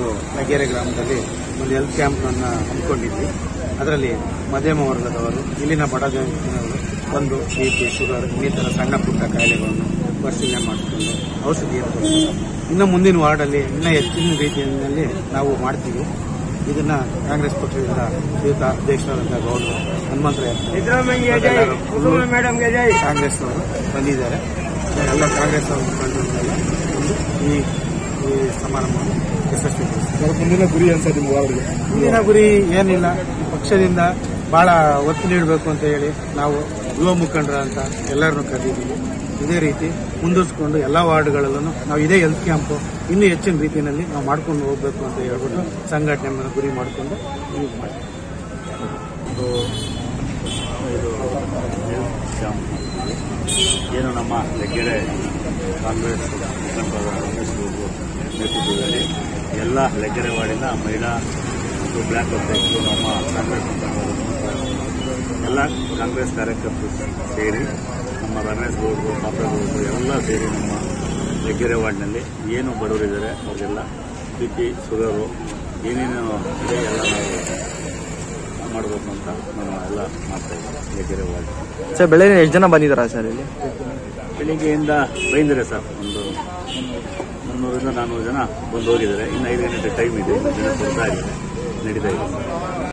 ನಾವು ಲಗೇರೆ ಗ್ರಾಮದಲ್ಲಿ ಒಂದು ಹೆಲ್ತ್ ಕ್ಯಾಂಪನ್ನು ಹಮ್ಮಿಕೊಂಡಿದ್ವಿ ಅದರಲ್ಲಿ ಮಧ್ಯಮ ವರ್ಗದವರು ಇಲ್ಲಿನ ಬಡ ಜನರು ಬಂದು ಬಿ ಪಿ ಶುಗರ್ ಇನ್ನಿತರ ಸಣ್ಣ ಪುಟ್ಟ ಕಾಯಿಲೆಗಳನ್ನು ಪರಿಶೀಲನೆ ಮಾಡಿಕೊಂಡು ಔಷಧಿಯನ್ನು ಕೊಡ್ತಾರೆ ಇನ್ನು ಮುಂದಿನ ವಾರ್ಡಲ್ಲಿ ಇನ್ನೂ ಹೆಚ್ಚಿನ ರೀತಿಯಲ್ಲಿ ನಾವು ಮಾಡ್ತೀವಿ ಇದನ್ನ ಕಾಂಗ್ರೆಸ್ ಪಕ್ಷದಿಂದ ಶ್ರೀಯುತ ಅಧ್ಯಕ್ಷರಾದಂತಹ ಗೌಡರು ಹನುಮಂತರಾಯ ಮೇಡಮ್ಗೆ ಜೈ ಕಾಂಗ್ರೆಸ್ ಅವರು ಬಂದಿದ್ದಾರೆ ಎಲ್ಲ ಕಾಂಗ್ರೆಸ್ ಅವರ ಮುಖಂಡರುಗಳೆಲ್ಲ ಒಂದು ಈ ಈ ಸಮಾರಂಭವನ್ನು ಯಶಸ್ವಿಗೊಳಿಸಿದ್ದಾರೆ ಮುಂದಿನ ಗುರಿ ಅನ್ಸ ನಿಮ್ಮ ವಾರ್ಡ್ಗೆ ಮುಂದಿನ ಗುರಿ ಏನಿಲ್ಲ ಪಕ್ಷದಿಂದ ಬಹಳ ಒತ್ತು ನೀಡಬೇಕು ಅಂತ ಹೇಳಿ ನಾವು ಯುವ ಮುಖಂಡರಂತ ಎಲ್ಲರನ್ನು ಕರೆದಿದ್ದೀವಿ ಇದೇ ರೀತಿ ಮುಂದುವರಿಸಿಕೊಂಡು ಎಲ್ಲ ವಾರ್ಡ್ಗಳಲ್ಲೂ ನಾವು ಇದೇ ಹೆಲ್ತ್ ಕ್ಯಾಂಪ್ ಇನ್ನೂ ಹೆಚ್ಚಿನ ರೀತಿಯಲ್ಲಿ ನಾವು ಮಾಡ್ಕೊಂಡು ಹೋಗಬೇಕು ಅಂತ ಹೇಳ್ಬಿಟ್ಟು ಸಂಘಟನೆ ಗುರಿ ಮಾಡಿಕೊಂಡು ಇದು ಮಾಡ್ತೀವಿ ಇದು ಇದು ಹೆಲ್ತ್ ಕ್ಯಾಂಪ್ ಮಾಡ್ತೀವಿ. ಏನು ನಮ್ಮ ಲೆಗ್ಗೆರೆ ಕಾಂಗ್ರೆಸ್ ಮುಖಂಡರಾದ ರಮೇಶ್ ಬಾಬು ನೇತೃತ್ವದಲ್ಲಿ ಎಲ್ಲ ಲೆಗ್ಗೆರೆ ವಾರ್ಡಿನ ಮಹಿಳಾ ಮತ್ತು ಬ್ಲಾಕ್ ಅಧ್ಯಕ್ಷರು ನಮ್ಮ ಕಾಂಗ್ರೆಸ್ ಮುಖಂಡರಾದ ಎಲ್ಲ ಕಾಂಗ್ರೆಸ್ ಕಾರ್ಯಕರ್ತರು ಸೇರಿ ನಮ್ಮ ರಮೇಶ್ ಗೌಡರು ಪಾಪಗೌಡರು ಎಲ್ಲ ಸೇರಿ ನಮ್ಮ ಲೆಗ್ಗೆರೆ ವಾರ್ಡ್ನಲ್ಲಿ ಏನು ಬಡವರಿದ್ದಾರೆ ಅವ್ರಿಗೆಲ್ಲ ಬಿ ಪಿ ಶುಗರು ಏನೇನು ಇದೆ ಎಲ್ಲ ನಾವು ಮಾಡಬೇಕು ಅಂತ ನಾವು ಎಲ್ಲ ಮಾಡ್ತಾ ಇದ್ದೀವಿ ಲೆಗ್ಗೆರೆ ವಾರ್ಡ್ ಸರ್ ಬೆಳಗ್ಗೆ ಎಷ್ಟು ಜನ ಬಂದಿದ್ದಾರಾ ಸರ್ ಇಲ್ಲಿ ಬೆಳಿಗ್ಗೆಯಿಂದ ಬೈಂದಿದೆ ಸರ್ ಒಂದು ಮುನ್ನೂರಿಂದ ನಾನ್ನೂರು ಜನ ಬಂದು ಹೋಗಿದ್ದಾರೆ ಇನ್ನು ಐದು ಗಂಟೆ ಟೈಮ್ ಇದೆ ಇನ್ನು ಜನ ಬರ್ತಾ ಇದೆ ನಡೀತಾ ಇದೆ